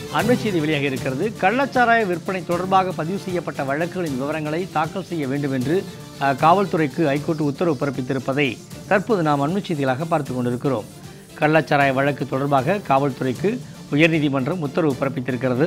அண்மை செய்தி வெளியாக இருக்கிறது கள்ளச்சாராய விற்பனை தொடர்பாக பதிவு செய்யப்பட்ட வழக்குகளின் விவரங்களை தாக்கல் செய்ய வேண்டும் என்று அஹ், காவல்துறைக்கு ஐகோர்ட் உத்தரவு பிறப்பித்திருப்பதை தற்போது நாம் அண்மை செய்திகளாக பார்த்து கொண்டிருக்கிறோம் கள்ளச்சாராய வழக்கு தொடர்பாக காவல்துறைக்கு உயர்நீதிமன்றம் உத்தரவு பிறப்பித்திருக்கிறது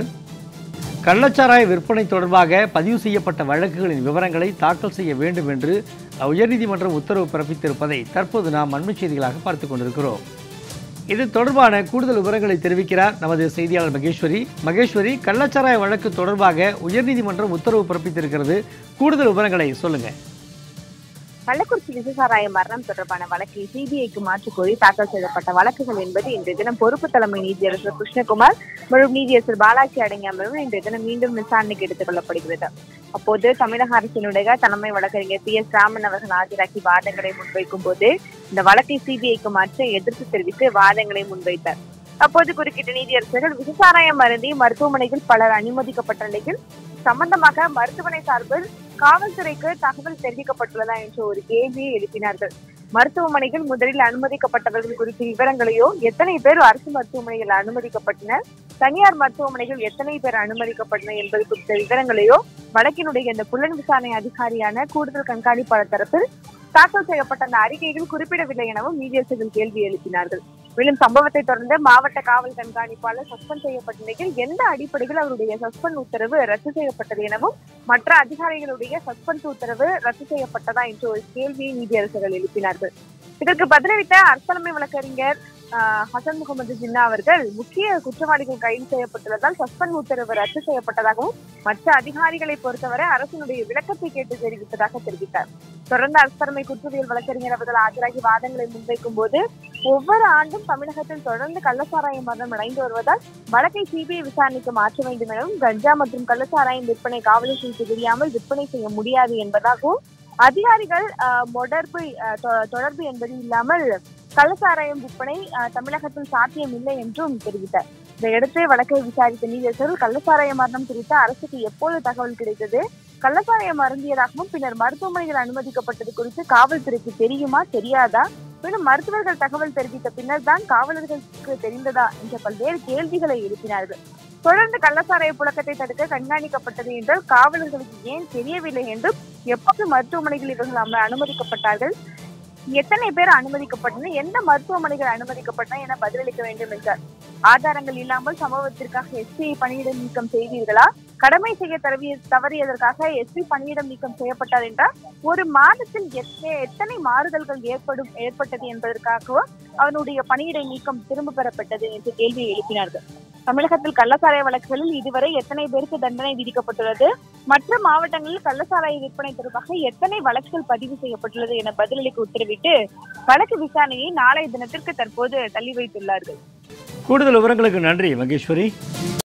கள்ளச்சாராய விற்பனை தொடர்பாக பதிவு செய்யப்பட்ட வழக்குகளின் விவரங்களை தாக்கல் செய்ய வேண்டும் என்று அஹ், உயர்நீதிமன்றம் உத்தரவு பிறப்பித்திருப்பதை தற்போது நாம் அண்மை செய்திகளாக பார்த்து கொண்டிருக்கிறோம் இது தொடர்பான கூடுதல் விவரங்களை தெரிவிக்கிறார் நமது செய்தியாளர் மகேஸ்வரி மகேஸ்வரி கள்ளச்சாராய வழக்கு தொடர்பாக உயர்நீதிமன்றம் உத்தரவு பிறப்பித்திருக்கிறது கூடுதல் விவரங்களை சொல்லுங்க கள்ளக்குறிச்சி விசசாராய மரணம் தொடர்பான வழக்கை சிபிஐக்கு மாற்றிக் கோரி தாக்கல் செய்யப்பட்ட வழக்குகள் என்பது இன்றைய தினம் பொறுப்பு தலைமை நீதியரசர் கிருஷ்ணகுமார் மற்றும் நீதியரசர் பாலாஜி அடங்கிய அமர்வு இன்றைய தினம் மீண்டும் விசாரணைக்கு எடுத்துக் கொள்ளப்படுகிறது அப்போது தமிழக அரசினுடைய தலைமை வழக்கறிஞர் பி எஸ் ராமன் அவர்கள் ஆஜராகி வாதங்களை முன்வைக்கும் போது இந்த வழக்கை சிபிஐக்கு மாற்ற எதிர்ப்பு தெரிவித்து வாதங்களை முன்வைத்தார் அப்போது குறுக்கிட்ட நீதியரசர்கள் விசசாராயம் அருந்தி மருத்துவமனையில் பலர் அனுமதிக்கப்பட்ட நிலையில் சம்பந்தமாக மருத்துவமனை சார்பில் காவல்துறைக்கு தகவல் தெரிவிக்கப்பட்டுள்ளதா என்ற ஒரு கேள்வியை எழுப்பினார்கள் மருத்துவமனைகள் முதலில் அனுமதிக்கப்பட்டவர்கள் குறித்த விவரங்களையோ எத்தனை பேர் அரசு மருத்துவமனையில் அனுமதிக்கப்பட்டனர் தனியார் மருத்துவமனைகள் எத்தனை பேர் அனுமதிக்கப்பட்டனர் என்பது குறித்த விவரங்களையோ வழக்கினுடைய இந்த புலன் விசாரணை அதிகாரியான கூடுதல் கண்காணிப்பாளர் தரப்பில் தாக்கல் செய்யப்பட்ட அந்த அறிக்கைகள் குறிப்பிடவில்லை எனவும் நீதியரசர்கள் கேள்வி எழுப்பினார்கள் மேலும் சம்பவத்தை தொடர்ந்து மாவட்ட காவல் கண்காணிப்பாளர் சஸ்பெண்ட் செய்யப்பட்ட நிலையில் எந்த அடிப்படையில் அவருடைய சஸ்பெண்ட் உத்தரவு ரத்து செய்யப்பட்டது எனவும் மற்ற அதிகாரிகளுடைய சஸ்பெண்ட் உத்தரவு ரத்து செய்யப்பட்டதா என்ற ஒரு கேள்வியை நீதியரசர்கள் எழுப்பினார்கள் இதற்கு பதிலளித்த அரசலமை வழக்கறிஞர் ஆஹ், ஹசன் முகமது ஜின்னா அவர்கள் முக்கிய குற்றவாளிகள் கைது செய்யப்பட்டுள்ளதால் சஸ்பெண்ட் உத்தரவு ரத்து செய்யப்பட்டதாகவும் மற்ற அதிகாரிகளை பொறுத்தவரை அரசினுடைய விளக்கத்தை கேட்டு தெரிவித்ததாக தெரிவித்தார் தொடர்ந்து அரசு குற்றவியல் வழக்கறிஞர் அவர்கள் ஆஜராகி வாதங்களை முன்வைக்கும் போது ஒவ்வொரு ஆண்டும் தமிழகத்தில் தொடர்ந்து கள்ளச்சாராயம் மரணம் அடைந்து வருவதால் வழக்கை சிபிஐ விசாரணைக்கு மாற்ற வேண்டும் எனவும் கஞ்சா மற்றும் கள்ளச்சாராயம் விற்பனை காவல்துறைக்கு தெரியாமல் விற்பனை செய்ய முடியாது என்பதாகவும் அதிகாரிகள் ஆஹ், தொடர்பு ஆஹ், தொ- தொடர்பு என்பது இல்லாமல் கள்ளச்சாராயம் விற்பனை ஆஹ், தமிழகத்தில் சாத்தியம் இல்லை என்றும் தெரிவித்தார் இதையடுத்து வழக்கை விசாரித்த நீதியரசர்கள் கள்ளச்சாராய மரணம் குறித்து அரசுக்கு எப்போது தகவல் கிடைத்தது கள்ளச்சாராயம் அருந்தியதாகவும் பின்னர் மருத்துவமனையில் அனுமதிக்கப்பட்டது குறித்து காவல்துறைக்கு தெரியுமா தெரியாதா மேலும் மருத்துவர்கள் தகவல் தெரிவித்த பின்னர் தான் காவலர்களுக்கு தெரிந்ததா என்ற பல்வேறு கேள்விகளை எழுப்பினார்கள் தொடர்ந்து கள்ளச்சாராய புழக்கத்தை தடுக்க கண்காணிக்கப்பட்டது என்றால் காவலர்களுக்கு ஏன் தெரியவில்லை என்றும் எப்போது மருத்துவமனைகளில் இவர்கள் அம- அனுமதிக்கப்பட்டார்கள் எத்தனை பேர் அனுமதிக்கப்பட்டனர் எந்த மருத்துவமனைகள் அனுமதிக்கப்பட்டன என பதிலளிக்க வேண்டும் என்றார் ஆதாரங்கள் இல்லாமல் சம்பவத்திற்காக எஸ்பி பணியிட நீக்கம் செய்தீர்களா கடமை செய்ய தவறிய தவறியதற்காக எஸ்பி பணியிடம் நீக்கம் செய்யப்பட்டார் என்றால் ஒரு மாதத்தில் எத்த- எத்தனை மாறுதல்கள் ஏற்படும் ஏற்பட்டது என்பதற்காகவும் அவனுடைய பணியிடை நீக்கம் திரும்ப பெறப்பட்டது என்று கேள்வியை எழுப்பினார்கள் தமிழகத்தில் கள்ளச்சாராய வழக்குகளில் இதுவரை எத்தனை பேருக்கு தண்டனை விதிக்கப்பட்டுள்ளது மற்ற மாவட்டங்களில் கள்ளச்சாராய விற்பனை தொடர்பாக எத்தனை வழக்குகள் பதிவு செய்யப்பட்டுள்ளது என பதிலளிக்க உத்தரவிட்டு வழக்கு விசாரணையை நாளைய தினத்திற்கு தற்போது தள்ளி வைத்துள்ளார்கள் கூடுதல் விவரங்களுக்கு நன்றி மகேஸ்வரி